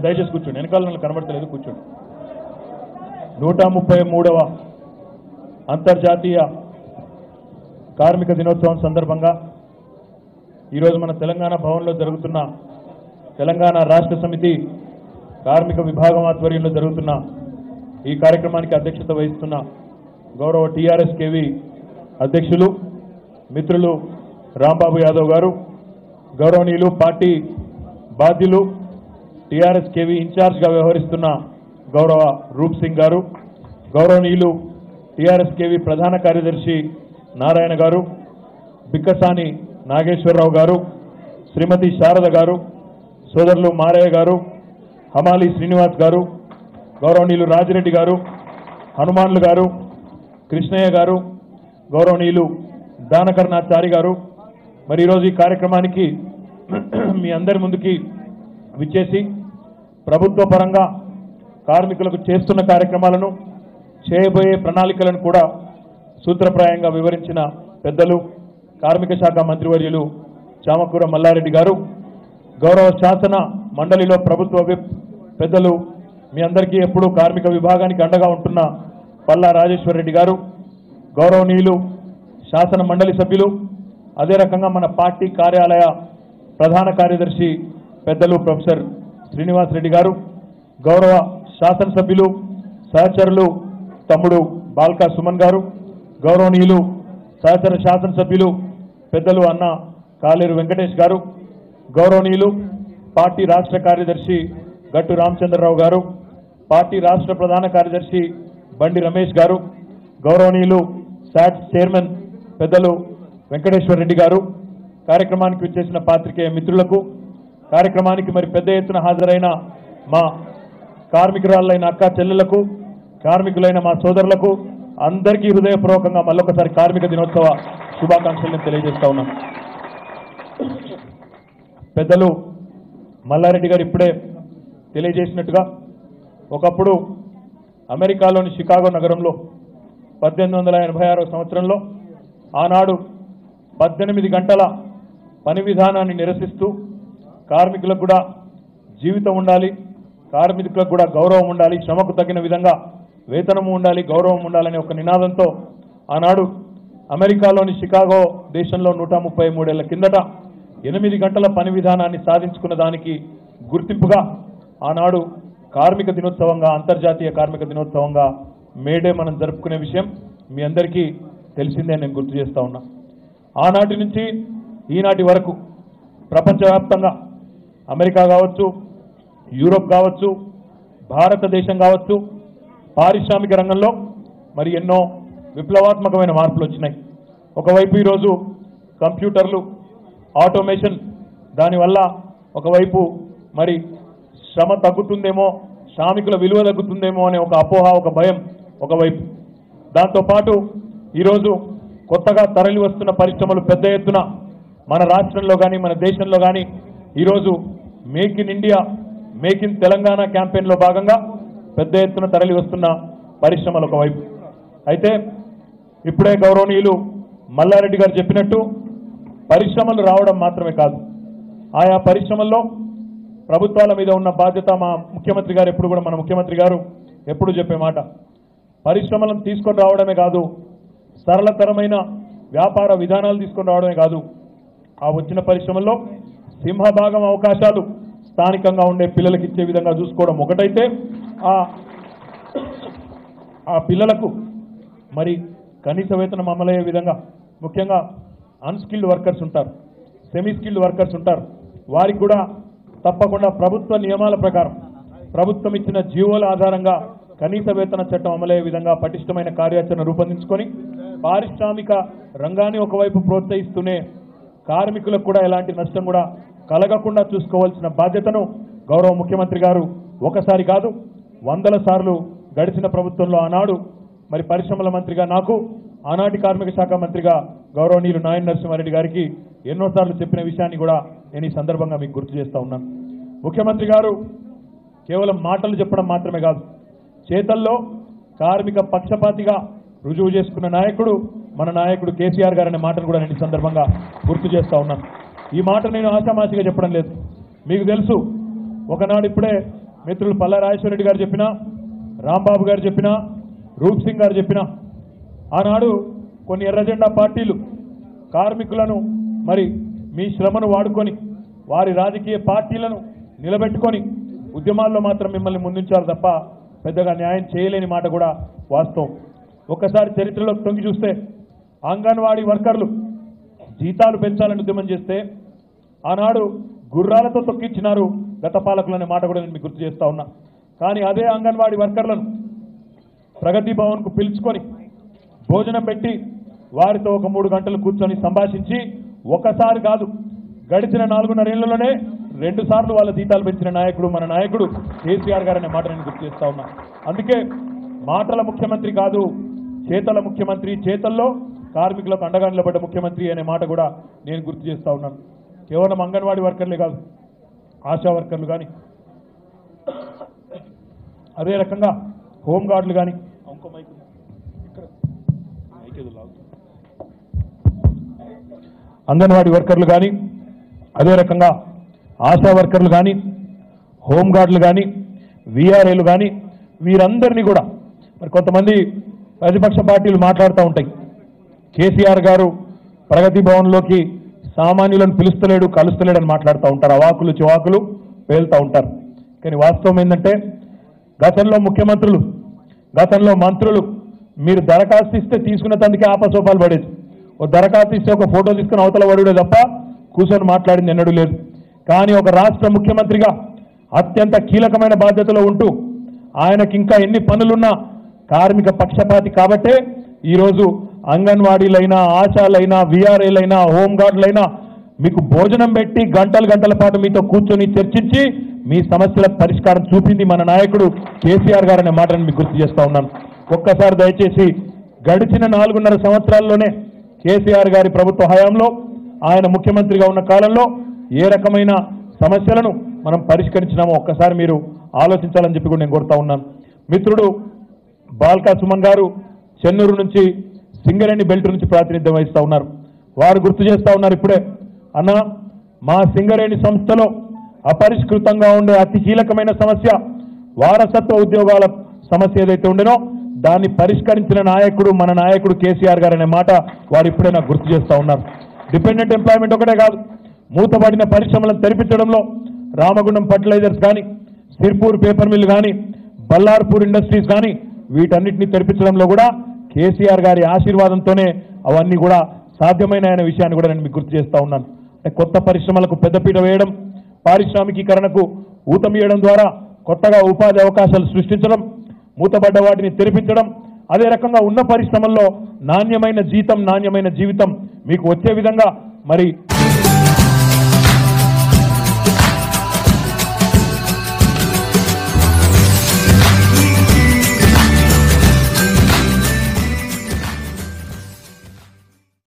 దయచేసి కూర్చోండి వెనకాల నన్ను కనబడతలేదు కూర్చోండి నూట ముప్పై మూడవ అంతర్జాతీయ కార్మిక దినోత్సవం సందర్భంగా ఈరోజు మన తెలంగాణ భవన్లో జరుగుతున్న తెలంగాణ రాష్ట్ర సమితి కార్మిక విభాగం ఆధ్వర్యంలో జరుగుతున్న ఈ కార్యక్రమానికి అధ్యక్షత వహిస్తున్న గౌరవ టీఆర్ఎస్ కేవి అధ్యక్షులు మిత్రులు రాంబాబు యాదవ్ గారు గౌరవనీయులు పార్టీ బాధ్యులు టీఆర్ఎస్ కేవి ఇన్ఛార్జ్గా వ్యవహరిస్తున్న గౌరవ రూప్ సింగ్ గారు గౌరవనీయులు టీఆర్ఎస్ కేవి ప్రధాన కార్యదర్శి నారాయణ గారు బిక్కసాని నాగేశ్వరరావు గారు శ్రీమతి శారద గారు సోదరులు మారయ్య గారు హమాలి శ్రీనివాస్ గారు గౌరవనీయులు రాజిరెడ్డి గారు హనుమాన్లు గారు కృష్ణయ్య గారు గౌరవనీయులు దానకర్ణాచారి గారు మరి ఈరోజు ఈ కార్యక్రమానికి మీ అందరి ముందుకి విచ్చేసి ప్రభుత్వ పరంగా కార్మికులకు చేస్తున్న కార్యక్రమాలను చేయబోయే ప్రణాళికలను కూడా సూత్రప్రాయంగా వివరించిన పెద్దలు కార్మిక శాఖ మంత్రివర్యులు చామకూర మల్లారెడ్డి గారు గౌరవ శాసన మండలిలో ప్రభుత్వ విప్ పెద్దలు మీ అందరికీ ఎప్పుడూ కార్మిక విభాగానికి అండగా ఉంటున్న పల్లా రాజేశ్వర రెడ్డి గారు గౌరవనీయులు శాసన మండలి సభ్యులు అదే రకంగా మన పార్టీ కార్యాలయ ప్రధాన కార్యదర్శి పెద్దలు ప్రొఫెసర్ శ్రీనివాస్ రెడ్డి గారు గౌరవ శాసనసభ్యులు సహచరులు తమ్ముడు బాల్కా సుమన్ గారు గౌరవనీయులు సహచర శాసనసభ్యులు పెద్దలు అన్న కాలేరు వెంకటేష్ గారు గౌరవనీయులు పార్టీ రాష్ట్ర కార్యదర్శి గట్టు రామచంద్రరావు గారు పార్టీ రాష్ట్ర ప్రధాన కార్యదర్శి బండి రమేష్ గారు గౌరవనీయులు శాట్స్ చైర్మన్ పెద్దలు వెంకటేశ్వర రెడ్డి గారు కార్యక్రమానికి విచ్చేసిన పాత్రికేయ మిత్రులకు కార్యక్రమానికి మరి పెద్ద ఎత్తున హాజరైన మా కార్మికురాళ్ళైన అక్క చెల్లెలకు కార్మికులైన మా సోదరులకు అందరికీ హృదయపూర్వకంగా మళ్ళొకసారి కార్మిక దినోత్సవ శుభాకాంక్షలను తెలియజేస్తా ఉన్నాం పెద్దలు మల్లారెడ్డి గారు ఇప్పుడే తెలియజేసినట్టుగా ఒకప్పుడు అమెరికాలోని షికాగో నగరంలో పద్దెనిమిది వందల ఎనభై ఆరో సంవత్సరంలో ఆనాడు పద్దెనిమిది గంటల పని విధానాన్ని నిరసిస్తూ కార్మికులకు కూడా జీవితం ఉండాలి కార్మికులకు కూడా గౌరవం ఉండాలి శ్రమకు తగిన విధంగా వేతనము ఉండాలి గౌరవం ఉండాలనే ఒక నినాదంతో ఆనాడు అమెరికాలోని షికాగో దేశంలో నూట ముప్పై మూడేళ్ల కిందట ఎనిమిది గంటల పని విధానాన్ని సాధించుకున్న దానికి గుర్తింపుగా ఆనాడు కార్మిక దినోత్సవంగా అంతర్జాతీయ కార్మిక దినోత్సవంగా మేడే మనం జరుపుకునే విషయం మీ అందరికీ తెలిసిందే నేను గుర్తు చేస్తా ఉన్నా ఆనాటి నుంచి ఈనాటి వరకు ప్రపంచవ్యాప్తంగా అమెరికా కావచ్చు యూరోప్ కావచ్చు భారతదేశం కావచ్చు పారిశ్రామిక రంగంలో మరి ఎన్నో విప్లవాత్మకమైన మార్పులు వచ్చినాయి ఒకవైపు ఈరోజు కంప్యూటర్లు ఆటోమేషన్ దానివల్ల ఒకవైపు మరి శ్రమ తగ్గుతుందేమో శ్రామికుల విలువ తగ్గుతుందేమో అనే ఒక అపోహ ఒక భయం ఒకవైపు దాంతోపాటు ఈరోజు కొత్తగా తరలి వస్తున్న పరిశ్రమలు పెద్ద ఎత్తున మన రాష్ట్రంలో కానీ మన దేశంలో కానీ ఈరోజు make in India make in Telangana క్యాంపెయిన్లో భాగంగా పెద్ద ఎత్తున తరలి వస్తున్న పరిశ్రమలు ఒకవైపు అయితే ఇప్పుడే గౌరవనీయులు మల్లారెడ్డి గారు చెప్పినట్టు పరిశ్రమలు రావడం మాత్రమే కాదు ఆయా పరిశ్రమల్లో ప్రభుత్వాల మీద ఉన్న బాధ్యత మా ముఖ్యమంత్రి గారు ఎప్పుడు కూడా మన ముఖ్యమంత్రి గారు ఎప్పుడు చెప్పే మాట పరిశ్రమలను తీసుకొని రావడమే కాదు సరళతరమైన వ్యాపార విధానాలు తీసుకొని రావడమే కాదు ఆ వచ్చిన పరిశ్రమల్లో సింహభాగం అవకాశాలు స్థానికంగా ఉండే పిల్లలకి ఇచ్చే విధంగా చూసుకోవడం ఒకటైతే ఆ ఆ పిల్లలకు మరి కనీస వేతనం అమలయ్యే విధంగా ముఖ్యంగా అన్స్కిల్డ్ వర్కర్స్ ఉంటారు సెమీ స్కిల్డ్ వర్కర్స్ ఉంటారు వారికి కూడా తప్పకుండా ప్రభుత్వ నియమాల ప్రకారం ప్రభుత్వం ఇచ్చిన జీవోల ఆధారంగా కనీస వేతన చట్టం అమలయ్యే విధంగా పటిష్టమైన కార్యాచరణ రూపొందించుకొని పారిశ్రామిక రంగాన్ని ఒకవైపు ప్రోత్సహిస్తూనే కార్మికులకు కూడా ఎలాంటి నష్టం కూడా కలగకుండా చూసుకోవాల్సిన బాధ్యతను గౌరవ ముఖ్యమంత్రి గారు ఒకసారి కాదు వందల సార్లు గడిచిన ప్రభుత్వంలో ఆనాడు మరి పరిశ్రమల మంత్రిగా నాకు ఆనాటి కార్మిక శాఖ మంత్రిగా గౌరవనీయులు నాయన్ నరసింహారెడ్డి గారికి ఎన్నోసార్లు చెప్పిన విషయాన్ని కూడా నేను ఈ సందర్భంగా మీకు గుర్తు చేస్తా ఉన్నాను ముఖ్యమంత్రి గారు కేవలం మాటలు చెప్పడం మాత్రమే కాదు చేతల్లో కార్మిక పక్షపాతిగా రుజువు చేసుకున్న నాయకుడు మన నాయకుడు కేసీఆర్ గారు అనే మాటను కూడా నేను ఈ సందర్భంగా గుర్తు చేస్తా ఉన్నాను ఈ మాట నేను ఆశామాషిగా చెప్పడం లేదు మీకు తెలుసు ఒకనాడు ఇప్పుడే మిత్రులు పల్లా రాజేశ్వరరెడ్డి గారు చెప్పినా రాంబాబు గారు చెప్పినా రూప్ సింగ్ గారు చెప్పినా ఆనాడు కొన్ని ఎర్రజెండా పార్టీలు కార్మికులను మరి మీ శ్రమను వాడుకొని వారి రాజకీయ పార్టీలను నిలబెట్టుకొని ఉద్యమాల్లో మాత్రం మిమ్మల్ని ముందుంచారు తప్ప పెద్దగా న్యాయం చేయలేని మాట కూడా వాస్తవం ఒక్కసారి చరిత్రలోకి తొంగి చూస్తే అంగన్వాడీ వర్కర్లు జీతాలు పెంచాలని ఉద్యమం చేస్తే ఆనాడు గుర్రాలతో తొక్కించినారు గత పాలకులు అనే మాట కూడా నేను మీకు గుర్తు చేస్తా ఉన్నా కానీ అదే అంగన్వాడీ వర్కర్లను ప్రగతి భవన్కు పిలుచుకొని భోజనం పెట్టి వారితో ఒక మూడు గంటలు కూర్చొని సంభాషించి ఒకసారి కాదు గడిచిన నాలుగున్నరేళ్లలోనే రెండు సార్లు వాళ్ళ జీతాలు పెంచిన నాయకుడు మన నాయకుడు కేసీఆర్ గారు అనే మాట నేను గుర్తు చేస్తా ఉన్నా అందుకే మాటల ముఖ్యమంత్రి కాదు చేతల ముఖ్యమంత్రి చేతల్లో కార్మికులకు అండగా నిలబడ్డ ముఖ్యమంత్రి అనే మాట కూడా నేను గుర్తు చేస్తా ఉన్నాను కేవలం అంగన్వాడీ వర్కర్లే కాదు ఆశా వర్కర్లు కానీ అదే రకంగా హోంగార్డులు కానీ ఇంకో మైక్ ఉంది. ఇక్కడ మైక్ ఏదో లాగుతుంది. అంగన్వాడీ వర్కర్లు కానీ అదే రకంగా ఆశా వర్కర్లు కానీ హోంగార్డులు కానీ విఆర్ఏలు కానీ వీరందరినీ కూడా మరి కొంతమంది ప్రతిపక్ష పార్టీలు మాట్లాడుతూ ఉంటాయి కేసీఆర్ గారు ప్రగతి భవన్లోకి సామాన్యులను పిలుస్తలేడు కలుస్తలేడు అని మాట్లాడుతూ ఉంటారు అవాకులు చివాకులు పేలుతూ ఉంటారు కానీ వాస్తవం ఏంటంటే గతంలో ముఖ్యమంత్రులు గతంలో మంత్రులు మీరు దరఖాస్తు ఇస్తే తీసుకున్న తందుకే ఆపసోపాలు పడేది ఓ దరఖాస్తు ఇస్తే ఒక ఫోటో తీసుకుని అవతల పడుడే తప్ప కూర్చొని మాట్లాడింది ఎన్నడూ లేదు కానీ ఒక రాష్ట్ర ముఖ్యమంత్రిగా అత్యంత కీలకమైన బాధ్యతలో ఉంటూ ఆయనకి ఇంకా ఎన్ని పనులున్నా కార్మిక పక్షపాతి కాబట్టే ఈరోజు అంగన్వాడీలైనా ఆశాలైనా విఆర్ఏలైనా హోంగార్డులైనా మీకు భోజనం పెట్టి గంటల గంటల పాటు మీతో కూర్చొని చర్చించి మీ సమస్యల పరిష్కారం చూపింది మన నాయకుడు కేసీఆర్ గారు అనే మాటను మీకు గుర్తు చేస్తా ఉన్నాను ఒక్కసారి దయచేసి గడిచిన నాలుగున్నర సంవత్సరాల్లోనే కేసీఆర్ గారి ప్రభుత్వ హయాంలో ఆయన ముఖ్యమంత్రిగా ఉన్న కాలంలో ఏ రకమైన సమస్యలను మనం పరిష్కరించినామో ఒక్కసారి మీరు ఆలోచించాలని చెప్పి కూడా నేను కోరుతా ఉన్నాను మిత్రుడు బాల్కా సుమన్ గారు చెన్నూరు నుంచి సింగరేణి బెల్ట్ నుంచి ప్రాతినిధ్యం వహిస్తూ ఉన్నారు వారు గుర్తు చేస్తా ఉన్నారు ఇప్పుడే అన్న మా సింగరేణి సంస్థలో అపరిష్కృతంగా ఉండే అతి కీలకమైన సమస్య వారసత్వ ఉద్యోగాల సమస్య ఏదైతే ఉండేనో దాన్ని పరిష్కరించిన నాయకుడు మన నాయకుడు కేసీఆర్ గారు అనే మాట వారు ఇప్పుడే నాకు గుర్తు చేస్తా ఉన్నారు డిపెండెంట్ ఎంప్లాయ్మెంట్ ఒకటే కాదు మూతబడిన పరిశ్రమలను తెరిపించడంలో రామగుండం ఫర్టిలైజర్స్ కానీ సిర్పూర్ పేపర్ మిల్ కానీ బల్లార్పూర్ ఇండస్ట్రీస్ కానీ వీటన్నిటిని తెరిపించడంలో కూడా కేసీఆర్ గారి ఆశీర్వాదంతోనే అవన్నీ కూడా సాధ్యమైన అనే విషయాన్ని కూడా నేను మీకు గుర్తు చేస్తా ఉన్నాను అంటే కొత్త పరిశ్రమలకు పెద్దపీట వేయడం పారిశ్రామికీకరణకు ఊతమియడం ద్వారా కొత్తగా ఉపాధి అవకాశాలు సృష్టించడం మూతబడ్డ వాటిని తెరిపించడం అదే రకంగా ఉన్న పరిశ్రమల్లో నాణ్యమైన జీతం నాణ్యమైన జీవితం మీకు వచ్చే విధంగా మరి